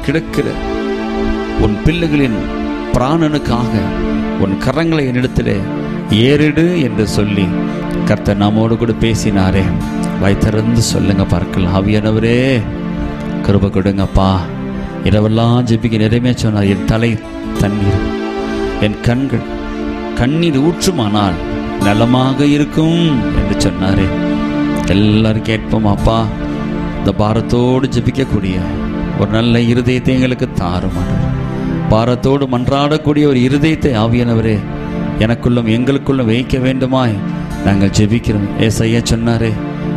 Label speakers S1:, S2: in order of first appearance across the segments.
S1: கிடக்கிற உன் பிள்ளைகளின் பிராணனுக்காக உன் கரங்களை என்னிடத்திலே ஏறிடு என்று சொல்லி கர்த்தர் நம்மோடு கூட பேசினாரே வாய் திறந்து சொல்லுங்க பார்க்கலாம் ஆவியானவரே கிருப கொடுங்கப்பா இரவெல்லாம் ஜெபிக்க நிறைமே சொன்னார் என் தலை தண்ணீர் என் கண்கள் கண்ணீர் ஊற்றுமானால் நலமாக இருக்கும் என்று சொன்னாரே எல்லாரும் கேட்போம் அப்பா இந்த பாரத்தோடு ஜெபிக்கக்கூடிய ஒரு நல்ல இருதயத்தை எங்களுக்கு தாரும் ஆண்டவரே. பாரத்தோடு மன்றாடக்கூடிய ஒரு இருதயத்தை ஆவியானவரே எனக்குள்ளும் எங்களுக்குள்ளும் வைக்க வேண்டுமாய் நாங்கள் ஜெபிக்கிறோம் ஏசையா சொன்னாரே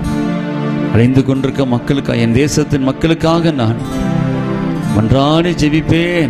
S1: அடைந்து கொண்டிருக்க மக்களுக்காக என் தேசத்தின் மக்களுக்காக நான் மன்றாடி ஜெபிப்பேன்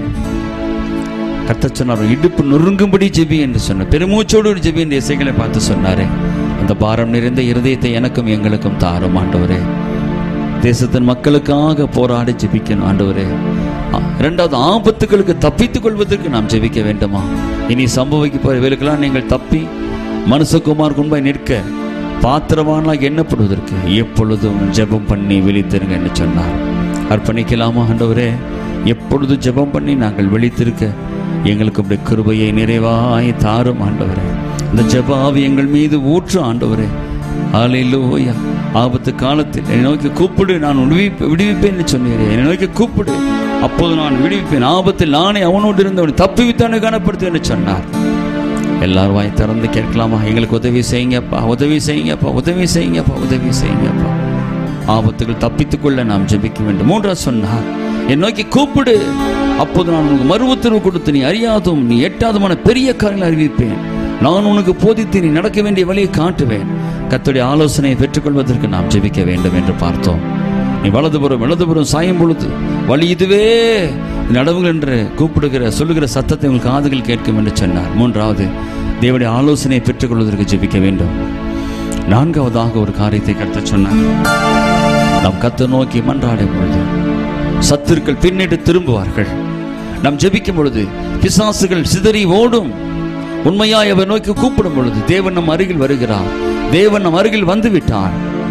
S1: கர்த்தர் சொன்னார் இடுப்பு நொறுங்கும்படி ஜெபி என்று சொன்னார் பெருமூச்சோடு ஒரு ஜெபி என்று இசைகளை பார்த்து சொன்னாரே அந்த பாரம் நிறைந்த இருதயத்தை எனக்கும் எங்களுக்கும் தாரும் ஆண்டவரே தேசத்தின் மக்களுக்காக போராடி ஜெபிக்கணும் ஆண்டவரே ஆ, இரண்டாவது ஆபத்துகளுக்கு தப்பித்துக் கொள்வதற்கு நாம் ஜெபிக்க வேண்டுமா இனி சம்பவிக்க போற வேலுக்கெல்லாம் நீங்கள் தப்பி மனுஷகுமார் முன்பாய் நிற்க பாத்திரவானாக எண்ணப்படுவதற்கு எப்பொழுதும் ஜெபம் பண்ணி விழித்திருங்க என்று சொன்னார் அர்ப்பணிக்கலாமா ஆண்டவரே எப்பொழுதும் ஜெபம் பண்ணி நாங்கள் விழித்திருக்க எங்களுக்கு அப்படி கிருபையை நிறைவாய் தாரும் ஆண்டவரே இந்த ஜெப ஆவி எங்கள் மீது ஊற்று ஆண்டவரே ஹalleluya ஆபத்து காலத்தில் என்னை நோக்கி கூப்பிடு நான் விடுவிப்ப விடுவிப்பேன் சொன்னீரே என்னை நோக்கி கூப்பிடு அப்போது நான் விடுவிப்பேன் ஆபத்தில் நானே அவனோடு இருந்தவன் தப்பி வித்தானே காணப்படுத்துவேன் சொன்னார் எல்லாரும் வாய் திறந்து கேட்கலாமா எங்களுக்கு உதவி செய்யுங்கப்பா உதவி செய்யுங்கப்பா உதவி செய்யுங்கப்பா உதவி செய்யுங்கப்பா ஆபத்துகள் தப்பித்துக்கொள்ள நாம் ஜெபிக்க வேண்டும் மூன்றாவது சொன்னார் என் நோக்கி கூப்பிடு அப்போது நான் உனக்கு மறு உத்தரவு கொடுத்து நீ அறியாதும் நீ எட்டாதுமான பெரிய காரியங்களை அறிவிப்பேன் நான் உனக்கு போதித்து நீ நடக்க வேண்டிய வழியை காட்டுவேன் கர்த்தருடைய ஆலோசனையை பெற்றுக்கொள்வதற்கு நாம் ஜெபிக்க வேண்டும் என்று பார்த்தோம் நீ வலதுபுறம் இடதுபுறம் சாயும் பொழுது வழி இதுவே நடவுங்கள் என்று கூப்பிடுகிற சொல்லுகிற சத்தத்தை உங்கள் காதுகள் கேட்கும் என்று சொன்னார் மூன்றாவது தேவனுடைய ஆலோசனையை பெற்றுக்கொள்வதற்கு ஜெபிக்க வேண்டும் நான்காவதாக ஒரு காரியத்தை கத்த சொன்னார் நாம் கத்த நோக்கி மன்றாடும் பொழுது சத்துருக்கள் பின்னிட்டு திரும்புவார்கள் நாம் ஜெபிக்கும் பொழுது பிசாசுகள் சிதறி ஓடும் உண்மையாய் அவர் நோக்கி கூப்பிடும் பொழுது தேவன் நம் அருகில் வருகிறார் தேவன் நம் அருகில் வந்து விட்டார்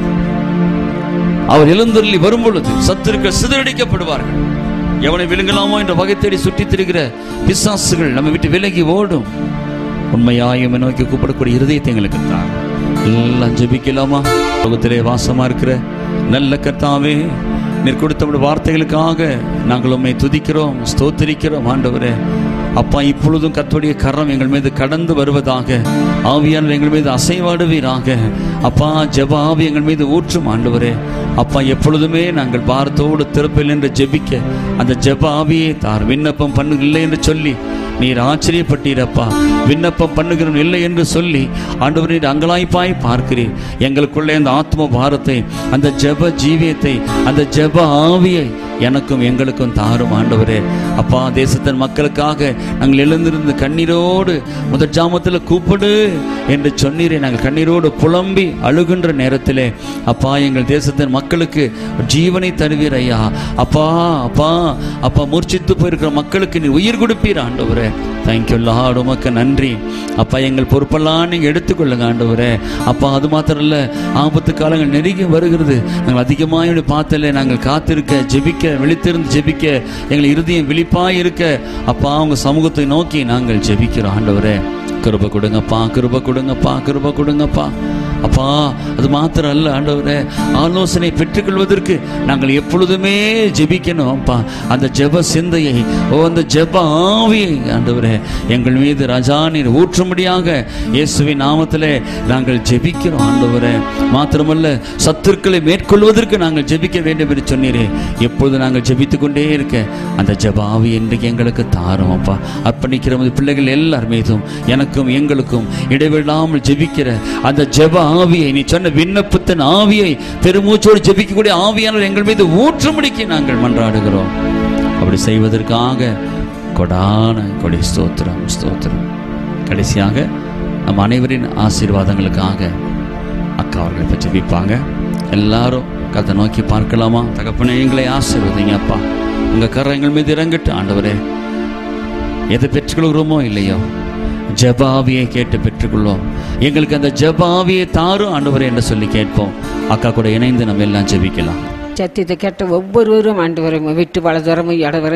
S1: அவர் எழுந்தருளி வரும் பொழுது சத்துருக்கள் சிதறடிக்கப்படுவார்கள் எவனை விழுங்கலாமோ என்ற வகை தேடி சுற்றித் திரிகிற பிசாசுகள் நம்ம விட்டு விலகி ஓடும் உண்மையாயும் நோக்கி கூப்பிடக்கூடிய இருதயத்தை எங்களுக்கு தான் எல்லாம் ஜெபிக்கலாமா உலகத்திலே வாசமா இருக்கிற நல்ல கர்த்தாவே நீர் கொடுத்த வார்த்தைகளுக்காக நாங்கள் உண்மை துதிக்கிறோம் ஸ்தோத்திரிக்கிறோம் ஆண்டவரே அப்பா இப்பொழுதும் கர்த்தருடைய கரம் எங்கள் மீது கடந்து வருவதாக ஆவியானவர் எங்கள் மீது அசைவாடுவீராக அப்பா ஜெப ஆவி எங்கள் மீது ஊற்றும் ஆண்டவரே அப்பா எப்பொழுதுமே நாங்கள் பாரத்தோடு திருப்பில் என்று ஜெபிக்க அந்த ஜெப ஆவியை தார் விண்ணப்பம் பண்ணு இல்லை என்று சொல்லி நீர் ஆச்சரியப்பட்டீரப்பா விண்ணப்பம் பண்ணுகிறோம் இல்லை என்று சொல்லி ஆண்டவர் நீர் அங்கலாய்ப்பாய் பார்க்கிறீர் எங்களுக்குள்ளே அந்த ஆத்ம பாரத்தை அந்த ஜெப ஜீவியத்தை அந்த ஜெப ஆவியை எனக்கும் எங்களுக்கும் தாரும் ஆண்டவரே அப்பா தேசத்தின் மக்களுக்காக நாங்கள் எழுந்திருந்து கண்ணீரோடு முதற் ஜாமத்தில் கூப்பிடு என்று சொன்னீரே நாங்கள் கண்ணீரோடு புலம்பி அழுகின்ற நேரத்திலே அப்பா எங்கள் தேசத்தின் மக்களுக்கு ஜீவனை தருவீர் ஐயா அப்பா அப்பா அப்பா மூர்ச்சித்து போயிருக்கிற மக்களுக்கு நீ உயிர் கொடுப்பீர் ஆண்டவரே தேங்க்யூ லார்ட் உமக்கு நன்றி அப்பா எங்கள் பொறுப்பெல்லாம் நீங்கள் எடுத்துக்கொள்ளுங்க ஆண்டவரே அப்பா அது மாத்திரம் இல்லை ஆபத்து காலங்கள் நெருங்கி வருகிறது நாங்கள் அதிகமாக இப்படி பார்த்தல நாங்கள் காத்திருக்க ஜெபிக்க விழித்திருந்து ஜெபிக்க எங்கள் இருதயம் விழிப்பாய் இருக்க அப்பா உங்க சமூகத்தை நோக்கி நாங்கள் ஜெபிக்கிறோம் ஆண்டவரே கிருப கொடுங்கப்பா கிருப கொடுங்கப்பா கிருப கொடுங்கப்பா அப்பா அது மாத்திரம் அல்ல ஆண்டவரே ஆலோசனை பெற்றுக்கொள்வதற்கு நாங்கள் எப்பொழுதுமே ஜெபிக்கணும் அப்பா அந்த ஜெப சிந்தையை ஓ அந்த ஜெப ஆவியை ஆண்டவரே எங்கள் மீது ரஜா நீர் ஊற்றும்படியாக இயேசுவின் நாமத்திலே நாங்கள் ஜெபிக்கிறோம் ஆண்டவரே மாத்திரமல்ல சத்துருக்களை மேற்கொள்வதற்கு நாங்கள் ஜெபிக்க வேண்டும் என்று சொன்னீரே எப்பொழுது நாங்கள் ஜெபித்து கொண்டே இருக்க அந்த ஜெப ஆவி இன்றைக்கு எங்களுக்கு தாரும் அப்பா அர்ப்பணிக்கிற நமது பிள்ளைகள் எல்லார் மீதும் எனக்கும் எங்களுக்கும் இடைவிடாமல் ஜெபிக்கிற அந்த ஜெப ஆவியை நீ சொன்ன விண்ணப்பத்தின் ஆவியை பெருமூச்சோடு ஜெபிக்கக்கூடிய ஆவியானவர் எங்கள் மீது ஊற்றும்படிக்கு நாங்கள் மன்றாடுகிறோம் அப்படி செய்வதற்காக கொடான கொடி ஸ்தோத்திரம் ஸ்தோத்திரம் கடைசியாக நம் அனைவரின் ஆசீர்வாதங்களுக்காக அக்கா அவர்களை இப்போ ஜெபிப்பாங்க எல்லாரும் கதை நோக்கி பார்க்கலாமா தகப்பனே எங்களை ஆசீர்வதிங்க அப்பா உங்கள் கரங்கள் மீது இறங்கட்டு ஆண்டவரே எதை பெற்றுக்கொள்கிறோமோ இல்லையோ ஜபாவியை கேட்டு பெற்றுக்கொள்வோம் எங்களுக்கு அந்த ஜபாவியை தாரும் ஆண்டவரே என்று சொல்லி கேட்போம் அக்கா கூட இணைந்து நம்ம எல்லாம் ஜெபிக்கலாம்
S2: சத்தியத்தை கேட்ட ஒவ்வொருவரும் ஆண்டு வரும் விட்டு வலதுவரமும் இடவர